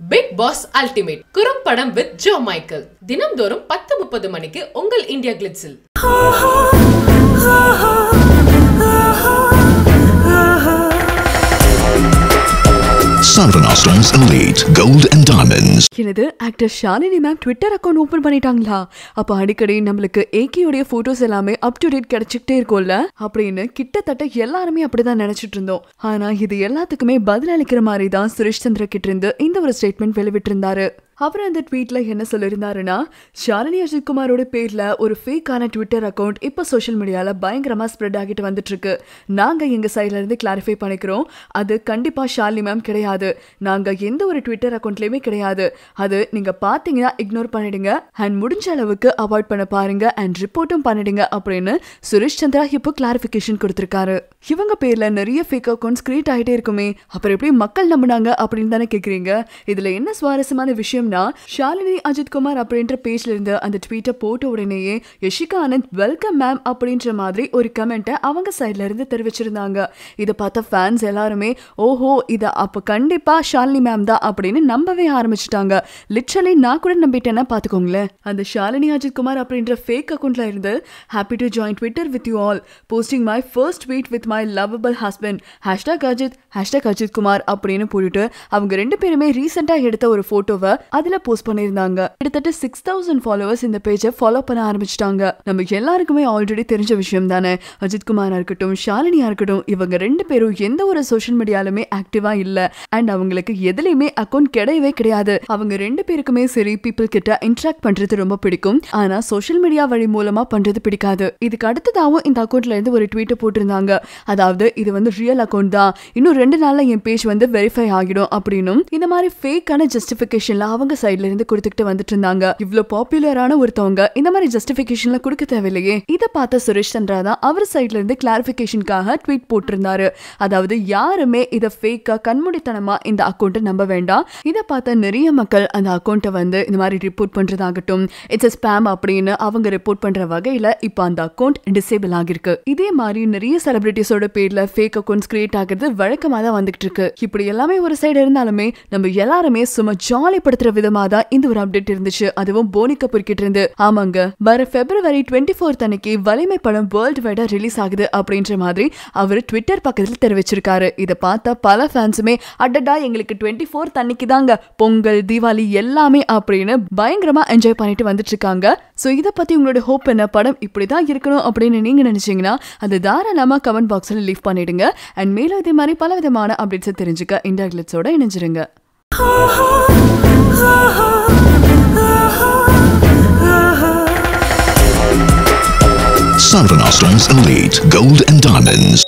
Big Boss ultimate குறும்படம் with Joe Michael தினம்தோறும் பத்து முப்பது மணிக்கு உங்கள் இந்தியா கிளிட்ஸில் Sarvana Stones Elite Gold and Diamonds. எனது actor Shalini ma'am Twitter account open பண்ணிட்டாங்களா அப்போ அடிக்கடி நம்மளுக்கு ஏகேயோடைய போட்டோஸ் எல்லாமே அப் டு டேட் கிடைச்சிக்கிட்டே இருக்கும்ல அப்படின்னு கிட்டத்தட்ட எல்லாருமே அப்படிதான் நினைச்சிட்டு இருந்தோம் ஆனா இது எல்லாத்துக்குமே பதில் அளிக்கிற மாதிரி தான் சுரேஷ் சந்திர கிட்ட இருந்து இந்த ஒரு ஸ்டேட்மெண்ட் வெளிவிட்டிருந்தாரு அவர் அந்த ட்வீட்ல என்ன சொல்லியிருந்தாருன்னா ஷாலினி அஜித்குமாரோட பேர்ல ஒரு ஃபேக்கான ட்விட்டர் அக்கௌண்ட் இப்போ சோஷியல் மீடியால பயங்கரமா ஸ்ப்ரெட் ஆகிட்டு வந்துட்டு இருக்கு நாங்க எங்க சைட்ல இருந்து கிளாரிஃபை பண்ணிக்கிறோம் அது கண்டிப்பா ஷாலினி மேம் கிடையாது நாங்க எந்த ஒரு ட்விட்டர் அக்கௌண்ட்லயுமே கிடையாது அது நீங்க பாத்தீங்கன்னா இக்னோர் பண்ணிடுங்க அண்ட் முடிஞ்ச அளவுக்கு அவாய்ட் பண்ண பாருங்க அண்ட் ரிப்போர்ட்டும் பண்ணிடுங்க அப்படின்னு சுரேஷ் சந்திரா இப்போ கிளாரிஃபிகேஷன் கொடுத்திருக்காரு இவங்க பேர்ல நிறைய ஃபேக் அக்கௌண்ட்ஸ் கிரியேட் ஆகிட்டே இருக்குமே அப்புறம் எப்படி மக்கள் நம்பினாங்க அப்படின்னு தானே கேக்குறீங்க இதுல என்ன சுவாரஸ்யமான விஷயம்னா ஷாலினி அஜித்குமார் அப்படின்ற பேஜ்ல இருந்து அந்த ட்வீட்டை போட்ட உடனேயே யஷிகா ஆனந்த் வெல்கம் மேம் அப்படின்ற மாதிரி ஒரு கமெண்ட்டை அவங்க சைட்ல இருந்து தெரிவிச்சிருந்தாங்க இதை பார்த்த ஃபேன்ஸ் எல்லாருமே ஓஹோ இதை அப்போ கண்டிப்பா ஷாலினி மேம் தான் அப்படின்னு நம்பவே ஆரம்பிச்சிட்டாங்க லிட்ரலி நான் கூட நம்பிட்டேன்னா பார்த்துக்கோங்களேன் அந்த ஷாலினி அஜித்குமார் அப்படின்ற ஃபேக் அக்கௌண்ட்ல இருந்து happy to join Twitter with you all posting my first tweet with my lovable husband hashtag Ajith hashtag Ajith Kumar அப்படின்னு போட்டுட்டு அவங்க ரெண்டு பேருமே ரீசெண்டாக எடுத்த ஒரு ஃபோட்டோவை அதில் போஸ்ட் பண்ணியிருந்தாங்க கிட்டத்தட்ட சிக்ஸ் தௌசண்ட் ஃபாலோவர்ஸ் இந்த பேஜை ஃபாலோ பண்ண ஆரம்பிச்சிட்டாங்க நம்ம எல்லாருக்குமே ஆல்ரெடி தெரிஞ்ச விஷயம் தானே அஜித் குமாரா இருக்கட்டும் ஷாலினியா இருக்கட்டும் இவங்க ரெண்டு பேரும் எந்த ஒரு சோஷியல் மீடியாலுமே ஆக்டிவா இல்ல அண்ட் அவங்களுக்கு எதுலையுமே அக்கௌண்ட் கிடையவே கிடையாது அவங்க ரெண்டு பேருக்குமே சரி பீப்புள் கிட்ட இன்ட்ராக்ட் பண்றது ரொம்ப பிடிக்கும் ஆனா சோஷியல் மீடியா வழி மூலமா பண்றது பிடிக்காது இதுக்கு அடுத்ததாகவும் இந்த அக்கௌண்ட்ல இருந்து ஒரு ட்வீட் போட்டிருந்தாங்க அதாவது இது வந்து ரியல் அக்கௌண்ட் தான் இன்னும் ரெண்டு நாள்ல என் பேஜ் வந்து வெரிஃபை ஆகிடும் அப்படின்னும் இந்த மாதிரி ஃபேக்கான ஜஸ்டிபிகேஷன்ல அவங்க சைட்ல இருந்து கொடுத்துக்கிட்டு வந்துட்டு இருந்தாங்க இவ்வளவு பாப்புலரான ஒருத்தவங்க இந்த மாதிரி ஜஸ்டிபிகேஷன்ல கொடுக்க தேவையில்லையே இதை பார்த்த சுரேஷ் சந்திரா தான் அவர் சைட்ல இருந்து கிளாரிபிகேஷனுக்காக ட்வீட் போட்டிருந்தாரு அதாவது யாருமே இதை ஃபேக்கா கண்மூடித்தனமா இந்த அக்கௌண்ட்டை நம்ப வேண்டாம் இதை பார்த்த நிறைய மக்கள் அந்த அக்கௌண்ட்டை வந்து இந்த மாதிரி ரிப்போர்ட் பண்றதாகட்டும் இட்ஸ் ஸ்பேம் அப்படின்னு அவங்க ரிப்போர்ட் பண்ற வகையில இப்போ அந்த அக்கௌண்ட் டிசேபிள் ஆகிருக்கு இதே மாதிரி நிறைய செலிபிரிட்டிஸோட பேர்ல ஃபேக் அக்கௌண்ட்ஸ் கிரியேட் ஆகிறது வழக்கமா தான் வந்துகிட்டு இருக்கு இப்படி எல்லாமே ஒரு சைடு இருந்தாலுமே நம்ம எல்லாருமே சும்மா ஜாலி படுத்துற விதமா தான் இந்த ஒரு அப்டேட் இருந்துச்சு அதுவும் போனி கபூர் கிட்ட இருந்து ஆமாங்க வர பிப்ரவரி டுவெண்ட்டி ஃபோர்த் அன்னைக்கு வலிமை படம் வேர்ல்டு வைடா ரிலீஸ் ஆகுது அப்படின்ற மாதிரி அவர் ட்விட்டர் பக்கத்தில் தெரிவிச்சிருக்காரு இதை பார்த்த பல ஃபேன்ஸுமே அடடா எங்களுக்கு டுவெண்ட்டி ஃபோர்த் அன்னைக்கு தாங்க பொங்கல் தீபாவளி எல்லாமே அப்படின்னு பயங்கரமா என்ஜாய் பண்ணிட்டு வந்துட்டு இருக்காங்க ஸோ இதை பத்தி உங்களோட ஹோப் என்ன படம் இப்படிதான் இருக்கணும் அப்படின்னு நீங்க நினைச்சீங்கன்னா அது தாராளமா கமெண்ட் பாக்ஸ்ல லீவ் பண்ணிடுங்க அண்ட் மேலும் இதே மாதிரி பல விதமான அப்டேட்ஸை தெரிஞ்சுக்க இந்தியா கிளிட்ஸோட இணைஞ்சிருங்க Sarvana Stones Elite Gold and Diamonds.